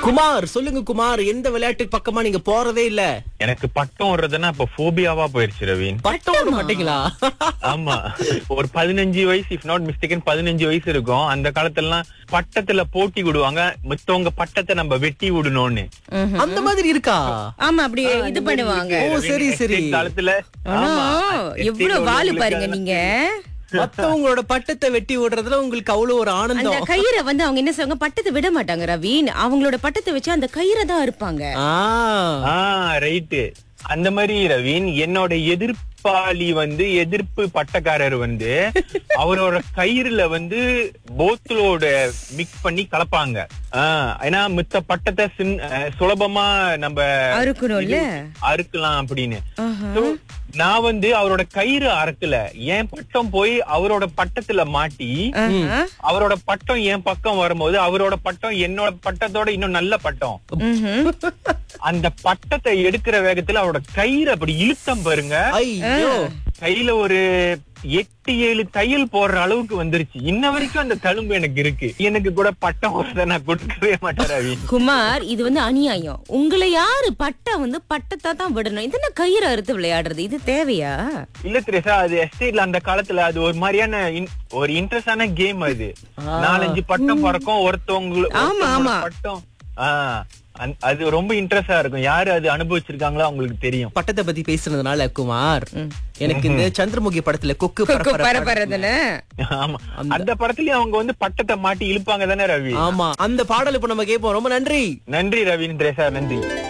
குமார் சொல்லுங்க குமார் எந்த விளையாட்டு பக்கமா நீங்க போறதே இல்ல எனக்கு பட்டம் விடுறதுன்னா இப்ப போபியாவா போயிருச்சு ரவீன் பட்டம் விட மாட்டீங்களா ஆமா ஒரு பதினஞ்சு வயசு இஃப் நாட் மிஸ்டேக்கன் பதினஞ்சு வயசு இருக்கும் அந்த காலத்துலலாம் பட்டத்துல போட்டி விடுவாங்க மத்தவங்க பட்டத்தை நம்ம வெட்டி விடணும்னு ம்ஹும். அந்த மாதிரி இருக்கா ஆமா அப்படி இது பண்ணுவாங்க ஓ சரி சரி estate காலத்துல ஆனா ஆமா, எவ்வளவு estate வாலு உள்ளவங்களுக்கு பாருங்க நீங்க மத்தவங்களோட பட்டத்தை வெட்டி விடுறதுல உங்களுக்கு அவ்வளவு ஒரு அந்த ஆனந்தம் கயிறை வந்து அவங்க என்ன செய்வாங்க பட்டத்தை விட மாட்டாங்க ரவீன் அவங்களோட பட்டத்தை வச்சு அந்த கயிறை தான் இருப்பாங்க ஆ ஆ ரைட்டு அந்த மாதிரி ரவீன் என்னோட எதிர்ப்பாளி வந்து எதிர்ப்பு பட்டக்காரர் வந்து அவரோட கயிறுல வந்து போத்தலோட மிக்ஸ் பண்ணி கலப்பாங்க ஆ, ஏன்னா மித்த பட்டத்தை சின்- அஹ், சுலபமா நம்ம அறுக்கணும்ல அறுக்கலாம் அப்படின்னு ஆஹா. So, நான் வந்து அவரோட கயிறு அறுக்கல என் பட்டம் போய் அவரோட பட்டத்துல மாட்டி ஆஹா. அவரோட பட்டம் என் பக்கம் வரும்போது அவரோட பட்டம் என்னோட பட்டத்தோட இன்னும் நல்ல பட்டம் ம்ஹும். அந்த பட்டத்தை எடுக்கிற வேகத்துல அவரோட கயிறு அப்படி இழுத்தம் பாருங்க ஐயோ கையில ஒரு எட்டு ஏழு தையல் போடுற அளவுக்கு வந்துருச்சு இன்ன வரைக்கும் அந்த தழும்பு எனக்கு இருக்கு எனக்கு கூட பட்டம் வரத நான் கொடுக்கவே மாட்டேன் ரவி குமார் இது வந்து அநியாயம் உங்களை யாரு பட்டம் வந்து பட்டத்தை தான் விடணும் இது என்ன கயிறு அறுத்து விளையாடுறது இது தேவையா இல்ல திரேசா அது எஸ்டேட்ல அந்த காலத்துல அது ஒரு மாதிரியான in- ஒரு இன்ட்ரெஸ்டான கேம் அது நாலஞ்சு பட்டம் பறக்கும் ஒருத்தவங்க ஆமா, ஒருத்தவங்களோட ஆமா. பட்டம் ஆஹ் அந்த- அது ரொம்ப இன்ட்ரெஸ்டா இருக்கும் யாரு அது அனுபவிச்சிருக்காங்களோ அவங்களுக்கு தெரியும் பட்டத்தை பத்தி பேசுனதுனால குமார் எனக்கு இந்த சந்திரமுகி படத்துல கொக்கு கொக்கு பரபர பரபரதுன்னு ஆமா அந்த படத்துலயும் அவங்க வந்து பட்டத்தை மாட்டி இழுப்பாங்க தானே ரவி ஆமா அந்த பாடல் இப்ப நம்ம கேட்போம் ரொம்ப நன்றி நன்றி ரவீன் திரேசா நன்றி